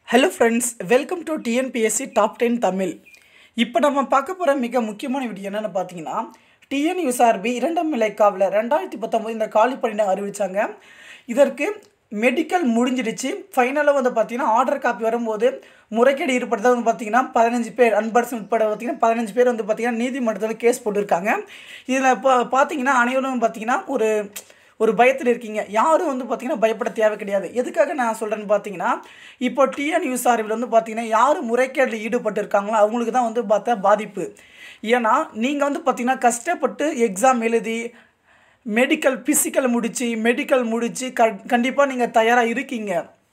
hello friends welcome to TNPSC top ten Tamil இப்போ நம்ம பார்க்க போகிற மிக முக்கியமான வீடியோ என்னென்னு பார்த்தீங்கன்னா டிஎன்யூஎஸ்ஆர்பி இரண்டாம் நிலை காவலர் ரெண்டாயிரத்தி பத்தொம்போது இந்த காலி பணியிடம் அறிவித்தாங்க இதற்கு மெடிக்கல் முடிஞ்சிடுச்சு ஃபைனலாக வந்து பார்த்தீங்கன்னா ஆர்டர் காப்பி வரும்போது முறைகேடு ஈடுபட்டதாக வந்து பார்த்தீங்கன்னா பதினஞ்சு பேர் அன்பர்சன் உட்பட பார்த்தீங்கன்னா பதினஞ்சு பேர் வந்து பார்த்தீங்கன்னா நீதிமன்றத்தில் கேஸ் போட்டிருக்காங்க இதில் இப்போ பார்த்தீங்கன்னா அனைவரும் பார்த்தீங்கன்னா ஒரு ஒரு பயத்தில் இருக்கீங்க யாரும் வந்து பார்த்தீங்கன்னா பயப்பட தேவை கிடையாது எதுக்காக நான் சொல்கிறேன்னு பார்த்தீங்கன்னா இப்போ டிஎன் யூஎஸ்ஆர்பியில் வந்து பார்த்தீங்கன்னா யார் முறைகேடில் ஈடுபட்டு இருக்காங்களோ அவங்களுக்கு தான் வந்து பார்த்தா பாதிப்பு ஏன்னா நீங்கள் வந்து பார்த்தீங்கன்னா கஷ்டப்பட்டு எக்ஸாம் எழுதி மெடிக்கல் ஃபிசிக்கல் முடித்து மெடிக்கல் முடித்து க கண்டிப்பாக நீங்கள் தயாராக இருக்கீங்க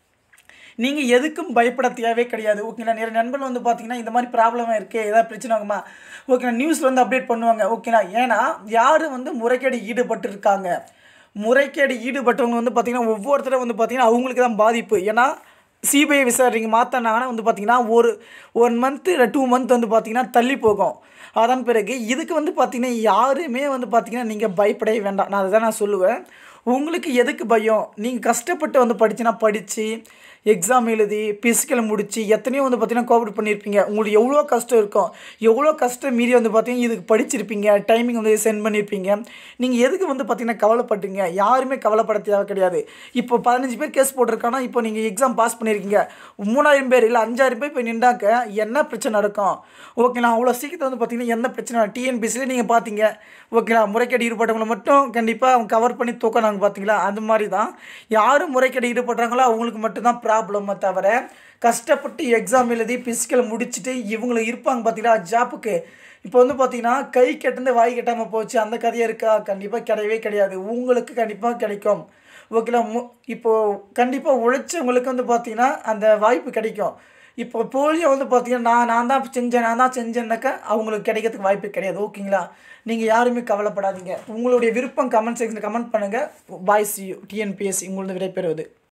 நீங்கள் எதுக்கும் பயப்பட தேவையே கிடையாது ஓகேங்களா நிறைய நண்பர்கள் வந்து பார்த்தீங்கன்னா இந்த மாதிரி ப்ராப்ளமாக இருக்குது ஏதாவது பிரச்சனை ஆகுமா ஓகேங்களா நியூஸில் வந்து அப்டேட் பண்ணுவாங்க ஓகேங்களா ஏன்னா யார் வந்து முறைகேடு ஈடுபட்டு இருக்காங்க முறைகேடு ஈடுபட்டவங்க வந்து பார்த்திங்கன்னா ஒவ்வொருத்தரும் வந்து பார்த்திங்கன்னா அவங்களுக்கு தான் பாதிப்பு ஏன்னா சிபிஐ விசாரணைக்கு மாற்றினாங்கன்னா வந்து பார்த்திங்கன்னா ஒரு ஒன் மந்த்து இல்லை டூ மந்த் வந்து பார்த்திங்கன்னா தள்ளி போகும் அதன் பிறகு இதுக்கு வந்து பார்த்திங்கன்னா யாருமே வந்து பார்த்திங்கன்னா நீங்கள் பயப்படவே வேண்டாம் நான் அதுதான் நான் சொல்லுவேன் உங்களுக்கு எதுக்கு பயம் நீங்கள் கஷ்டப்பட்டு வந்து படிச்சுனா படித்து எக்ஸாம் எழுதி பிசிக்கல் முடித்து எத்தனையோ வந்து பார்த்தீங்கன்னா கோஆப்ரேட் பண்ணியிருப்பீங்க உங்களுக்கு எவ்வளோ கஷ்டம் இருக்கும் எவ்வளோ கஷ்டம் மீறி வந்து பார்த்தீங்கன்னா இதுக்கு படிச்சிருப்பீங்க டைமிங் வந்து சென்ட் பண்ணியிருப்பீங்க நீங்கள் எதுக்கு வந்து பார்த்தீங்கன்னா கவலைப்பட்டீங்க யாருமே கவலைப்பட தேவை கிடையாது இப்போ பதினஞ்சு பேர் கேஸ் போட்டிருக்கானா இப்போ நீங்கள் எக்ஸாம் பாஸ் பண்ணியிருக்கீங்க மூணாயிரம் பேர் இல்லை அஞ்சாயிரம் பேர் இப்போ நின்றாக்க என்ன பிரச்சனை நடக்கும் ஓகேங்களா அவ்வளோ சீக்கிரத்தில் வந்து பார்த்தீங்கன்னா என்ன பிரச்சனை டிஎன்பிசியில் நீங்கள் பார்த்தீங்க ஓகேங்களா முறைகேடு ஈடுபட்டவங்களை மட்டும் கண்டிப்பாக அவங்க கவர் பண்ணி தூக்கினாங்க பார்த்தீங்களா அந்த மாதிரி தான் யாரும் முறைகேடு ஈடுபடுறாங்களோ அவங்களுக்கு மட்டும்தான் ப்ராப்ளமே தவிர கஷ்டப்பட்டு எக்ஸாம் எழுதி பிசிக்கல் முடிச்சுட்டு இவங்களை இருப்பாங்க பார்த்தீங்களா ஜாப்புக்கு இப்போ வந்து பார்த்தீங்கன்னா கை கெட்டந்து வாய் கெட்டாமல் போச்சு அந்த கதையாக இருக்கா கண்டிப்பாக கிடையவே கிடையாது உங்களுக்கு கண்டிப்பாக கிடைக்கும் ஓகேங்களா மு இப்போது கண்டிப்பாக உழைச்சவங்களுக்கு வந்து பார்த்தீங்கன்னா அந்த வாய்ப்பு கிடைக்கும் இப்போ போலியோ வந்து பார்த்தீங்கன்னா நான் நான் தான் செஞ்சேன் நான் தான் செஞ்சேன்னாக்கா அவங்களுக்கு கிடைக்கிறதுக்கு வாய்ப்பு கிடையாது ஓகேங்களா நீங்கள் யாருமே கவலைப்படாதீங்க உங்களுடைய விருப்பம் கமெண்ட் செக்ஷனில் கமெண்ட் பண்ணுங்கள் பாய்ஸ் யூ டிஎன்பிஎஸ்சி உங்களது விடைபெறுவது